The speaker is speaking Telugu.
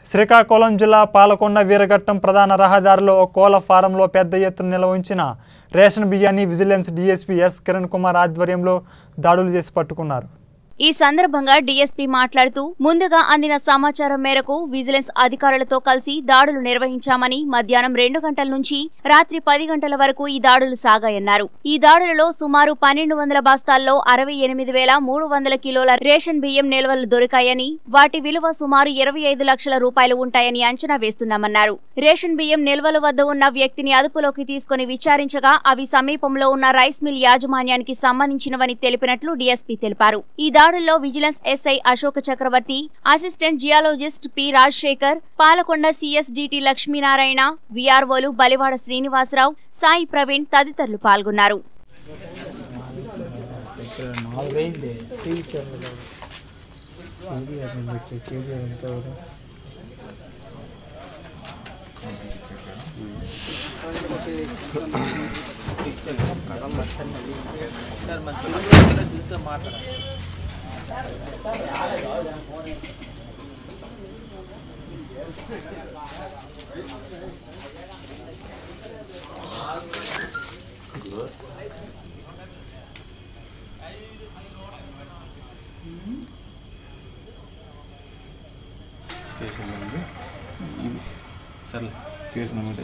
శ్రీకాకుళం జిల్లా పాలకొండ వీరఘట్టం ప్రధాన రహదారిలో ఓ కోళ్ల ఫారంలో పెద్ద ఎత్తున నిల్వ ఉంచిన రేషన్ బియ్యాన్ని vigilance DSP S Kiran Kumar ఆధ్వర్యంలో దాడులు చేసి పట్టుకున్నారు ఈ సందర్భంగా డీఎస్పీ మాట్లాడుతూ ముందుగా అందిన సమాచారం మేరకు విజిలెన్స్ అధికారులతో కలిసి దాడులు నిర్వహించామని మధ్యాహ్నం రెండు గంటల నుంచి రాత్రి పది గంటల వరకు ఈ దాడులు సాగాయన్నారు ఈ దాడులలో సుమారు పన్నెండు వందల బస్తాల్లో అరవై ఎనిమిది వేల మూడు వందల కిలోల రేషన్ బియ్యం నిల్వలు దొరికాయని వాటి విలువ సుమారు ఇరవై ఐదు లక్షల రూపాయలు ఉంటాయని అంచనా వేస్తున్నామన్నారు రేషన్ బియ్యం నిల్వల వద్ద ఉన్న వ్యక్తిని అదుపులోకి తీసుకుని విచారించగా అవి సమీపంలో ఉన్న రైస్ మిల్ యాజమాన్యానికి సంబంధించినవని తెలిపినట్లు డీఎస్పీ తెలిపారు ఈ దాడుల్లో vigilance SI Ashoka Chakravarthi assistant geologist P Rajasekhar Palakonda CSDT Lakshminarayana విఆర్ఓలు బలివాడ శ్రీనివాసరావు సాయి ప్రవీణ్ తదితరులు పాల్గొన్నారు నాలుగైంది టీవీ ఛానల్ కేజీ అది వచ్చే కేజీ ఎంత కూడా చేసామండి సర్లే చేసినామంటే